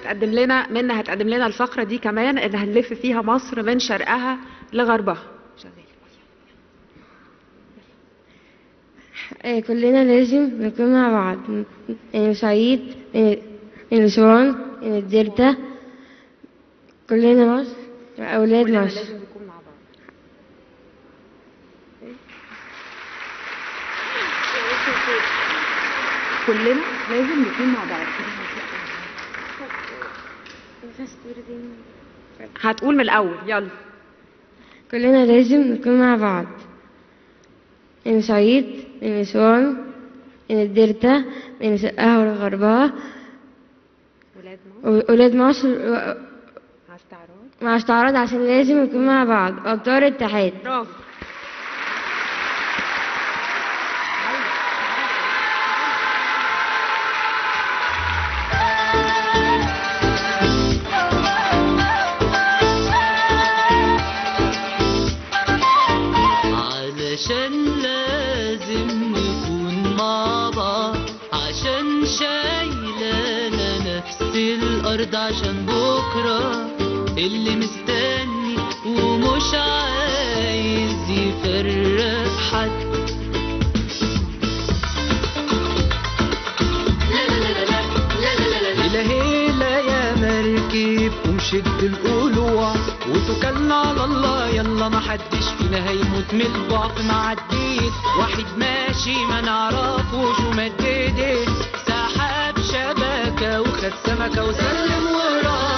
هتقدم لنا منى هتقدم لنا الفقرة دي كمان ان هنلف فيها مصر من شرقها لغربها آه، كلنا لازم نكون مع بعض يعني سعيد يعني أسوان يعني الدلتا كلنا مصر أولاد كلنا مصر لازم نكون مع بعض كلنا لازم نكون مع بعض هتقول من الاول يلا كلنا لازم نكون مع بعض يعني سعيد يعني أسوان يعني الدلتا يعني شرقها وغربها ولاد مصر وأولاد مصر و- مع استعراض مع استعراض عشان لازم نكون مع بعض أبطال الاتحاد برافو علشان لازم نكون مع بعض عشان شايلانا نفس الأرض عشان بكرة اللي مستني ومش عايز يفرق حد هيلا هيلا يا مركب ومشد القلوع وتوكلنا على الله يلا ما حدش فينا هيموت من الضعف معديت واحد ماشي ما نعرفوش ومددت سحب شبكة وخد سمكة وسلم وراه